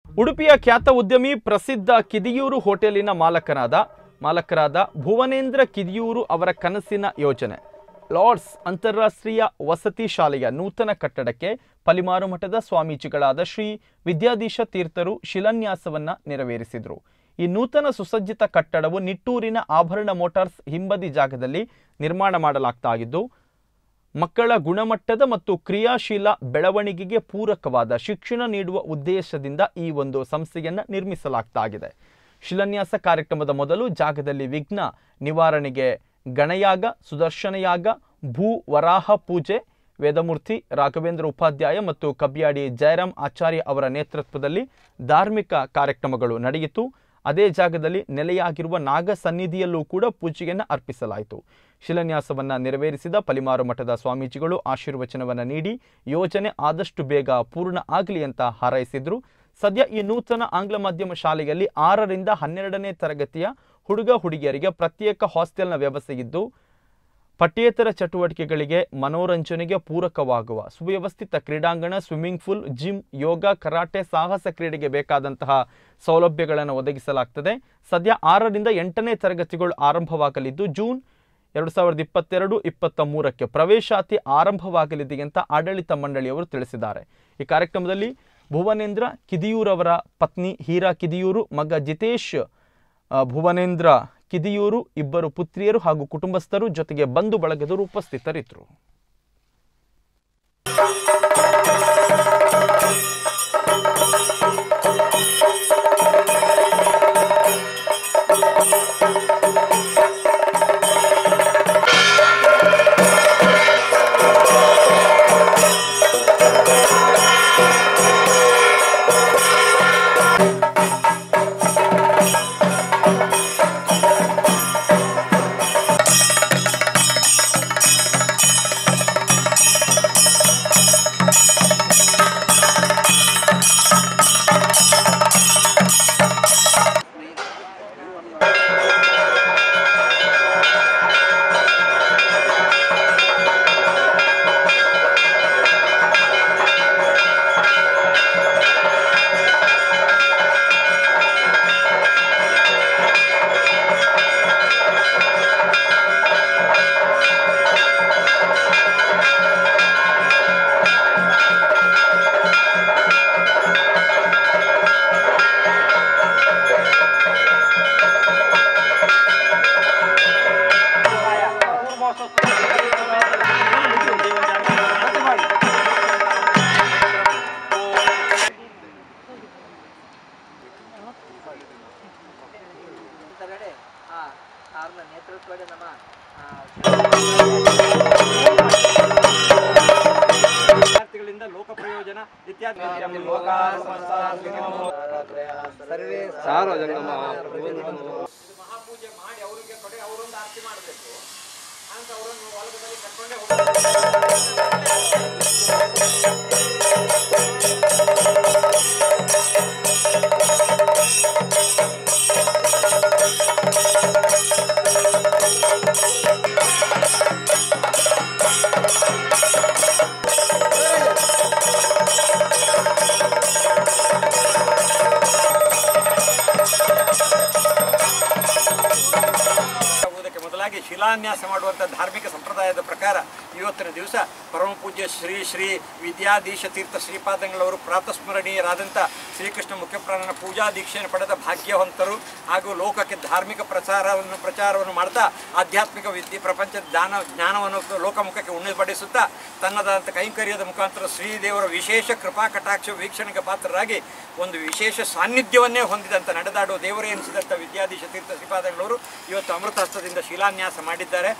ಉಡುಪಿಯ ಖ್ಯಾತ ಉದ್ಯಮಿ ಪ್ರಸಿದ್ಧ ಕಿದಿಯೂರು ಹೋಟೆಲಿನ ಮಾಲಕರಾದ ಮಾಲಕರಾದ ಭುವನೇಂದ್ರ ಕಿದಿಯೂರು ಅವರ ಕನಸಿನ ಯೋಜನೆ ಲಾರ್ಡ್ಸ್ ಅಂತಾರಾಷ್ಟ್ರೀಯ ವಸತಿ ಶಾಲೆಯ ನೂತನ ಕಟ್ಟಡಕ್ಕೆ ಪಲಿಮಾರು ಮಠದ ಸ್ವಾಮೀಜಿಗಳಾದ ಶ್ರೀ ವಿದ್ಯಾಧೀಶ ತೀರ್ಥರು ಶಿಲಾನ್ಯಾಸವನ್ನ ನೆರವೇರಿಸಿದರು ಈ ನೂತನ ಸುಸಜ್ಜಿತ ಕಟ್ಟಡವು ನಿಟ್ಟೂರಿನ ಆಭರಣ ಮೋಟಾರ್ಸ್ ಹಿಂಬದಿ ಜಾಗದಲ್ಲಿ ನಿರ್ಮಾಣ ಮಾಡಲಾಗ್ತಾ ಇದ್ದು ಮಕ್ಕಳ ಗುಣಮಟ್ಟದ ಮತ್ತು ಕ್ರಿಯಾಶೀಲ ಬೆಳವಣಿಗೆಗೆ ಪೂರಕವಾದ ಶಿಕ್ಷಣ ನೀಡುವ ಉದ್ದೇಶದಿಂದ ಈ ಒಂದು ಸಂಸ್ಥೆಯನ್ನು ನಿರ್ಮಿಸಲಾಗ್ತಾ ಇದೆ ಶಿಲಾನ್ಯಾಸ ಕಾರ್ಯಕ್ರಮದ ಮೊದಲು ಜಾಗದಲ್ಲಿ ವಿಘ್ನ ನಿವಾರಣೆಗೆ ಗಣಯಾಗ ಸುದರ್ಶನಯಾಗ ಭೂ ವರಾಹ ಪೂಜೆ ವೇದಮೂರ್ತಿ ರಾಘವೇಂದ್ರ ಉಪಾಧ್ಯಾಯ ಮತ್ತು ಕಬ್ಯಾಡಿ ಜಯರಾಮ್ ಆಚಾರ್ಯ ಅವರ ನೇತೃತ್ವದಲ್ಲಿ ಧಾರ್ಮಿಕ ಕಾರ್ಯಕ್ರಮಗಳು ನಡೆಯಿತು ಅದೇ ಜಾಗದಲ್ಲಿ ನೆಲೆಯಾಗಿರುವ ನಾಗ ಸನ್ನಿಧಿಯಲ್ಲೂ ಕೂಡ ಪೂಜೆಯನ್ನು ಅರ್ಪಿಸಲಾಯಿತು ಶಿಲಾನ್ಯಾಸವನ್ನ ನೆರವೇರಿಸಿದ ಪಲಿಮಾರು ಮಠದ ಸ್ವಾಮೀಜಿಗಳು ಆಶೀರ್ವಚನವನ್ನ ನೀಡಿ ಯೋಜನೆ ಆದಷ್ಟು ಬೇಗ ಪೂರ್ಣ ಆಗಲಿ ಅಂತ ಹಾರೈಸಿದ್ರು ಸದ್ಯ ಈ ನೂತನ ಆಂಗ್ಲ ಮಾಧ್ಯಮ ಶಾಲೆಯಲ್ಲಿ ಆರರಿಂದ ಹನ್ನೆರಡನೇ ತರಗತಿಯ ಹುಡುಗ ಹುಡುಗಿಯರಿಗೆ ಪ್ರತ್ಯೇಕ ಹಾಸ್ಟೆಲ್ನ ವ್ಯವಸ್ಥೆ ಇದ್ದು ಪಠ್ಯೇತರ ಚಟುವಟಿಕೆಗಳಿಗೆ ಮನೋರಂಜನೆಗೆ ಪೂರಕವಾಗುವ ಸುವ್ಯವಸ್ಥಿತ ಕ್ರೀಡಾಂಗಣ swimming pool gym yoga karate ಸಾಹಸ ಕ್ರೀಡೆಗೆ ಬೇಕಾದಂತಹ ಸೌಲಭ್ಯಗಳನ್ನು ಒದಗಿಸಲಾಗ್ತದೆ ಸದ್ಯ ಆರರಿಂದ ಎಂಟನೇ ತರಗತಿಗಳು ಆರಂಭವಾಗಲಿದ್ದು ಜೂನ್ ಎರಡು ಸಾವಿರದ ಇಪ್ಪತ್ತೆರಡು ಇಪ್ಪತ್ತ ಮೂರಕ್ಕೆ ಪ್ರವೇಶಾತಿ ಆರಂಭವಾಗಲಿದೆ ಅಂತ ಆಡಳಿತ ಮಂಡಳಿಯವರು ತಿಳಿಸಿದ್ದಾರೆ ಈ ಕಾರ್ಯಕ್ರಮದಲ್ಲಿ ಭುವನೇಂದ್ರ ಕಿದಿಯೂರವರ ಪತ್ನಿ ಹೀರಾ ಕಿದಿಯೂರು ಮಗ ಜಿತೇಶ್ ಆ, ಭುವನೇಂದ್ರ ಕಿದಿಯೂರು ಇಬ್ಬರು ಪುತ್ರಿಯರು ಹಾಗೂ ಕುಟುಂಬಸ್ಥರು ಜೊತೆಗೆ ಬಂಧು ಬಳಗದವರು ಉಪಸ್ಥಿತರಿದ್ದರು ಹಿಂದಗಡೆ ಆ ಅವ್ರನ್ನ ನೇತೃತ್ವದ ನಮ್ಮ ಆ, ವಿದ್ಯಾರ್ಥಿಗಳಿಂದ ಲೋಕ ಪ್ರಯೋಜನ ಇತ್ಯಾದಿ ಮಹಾಪೂಜೆ ಮಾಡಿ ಅವರಿಗೆ ಕೊಡೆ ಅವರೊಂದು ಆರತಿ ಮಾಡಬೇಕು ಅಂತ ಅವರನ್ನು ಹೊಲದಲ್ಲಿ ಕರ್ಕೊಂಡೇ ಹೋಗ್ಬೇಕು. ಆಗುವುದಕ್ಕೆ ಮೊದಲಾಗಿ ಶಿಲಾನ್ಯಾಸ ಮಾಡುವಂಥ ಧಾರ್ಮಿಕ ಸಂಪ್ರದಾಯದ ಪ್ರಕಾರ ಇವತ್ತಿನ ದಿವಸ ಪರಮ ಪೂಜ್ಯ ಶ್ರೀ ಶ್ರೀ ವಿದ್ಯಾಧೀಶ ತೀರ್ಥ ಶ್ರೀಪಾದಂಗಳವರು ಪ್ರಾತಸ್ಮರಣೀಯರಾದಂಥ ಶ್ರೀಕೃಷ್ಣ ಮುಖ್ಯಪ್ರಾಣನ ಪೂಜಾ ದೀಕ್ಷೆಯನ್ನು ಪಡೆದ ಭಾಗ್ಯವಂತರು ಹಾಗೂ ಲೋಕಕ್ಕೆ ಧಾರ್ಮಿಕ ಪ್ರಚಾರವನ್ನು ಪ್ರಚಾರವನ್ನು ಮಾಡ್ತಾ ಆಧ್ಯಾತ್ಮಿಕ ವಿದ್ಯೆ ಪ್ರಪಂಚದ ಜ್ಞಾನ ಜ್ಞಾನವನ್ನು ಲೋಕಮುಖಕ್ಕೆ ಉಣ್ಣಪಡಿಸುತ್ತಾ ತನ್ನದಾದಂಥ ಕೈಂಕರ್ಯದ ಮುಖಾಂತರ ಶ್ರೀದೇವರ ವಿಶೇಷ ಕೃಪಾ ಕಟಾಕ್ಷ ವೀಕ್ಷಣೆಗೆ ಪಾತ್ರರಾಗಿ ಒಂದು ವಿಶೇಷ ಸಾನ್ನಿಧ್ಯವನ್ನೇ ಹೊಂದಿದಂಥ ನಡೆದಾಡುವ ದೇವರೇ ಎನಿಸಿದಂಥ ವಿದ್ಯಾಧೀಶ ತೀರ್ಥ ಶ್ರೀಪಾದಂಗಳವರು ಇವತ್ತು ಅಮೃತ ಹಸ್ತದಿಂದ ಶಿಲಾನ್ಯಾಸ ಮಾಡಿದ್ದಾರೆ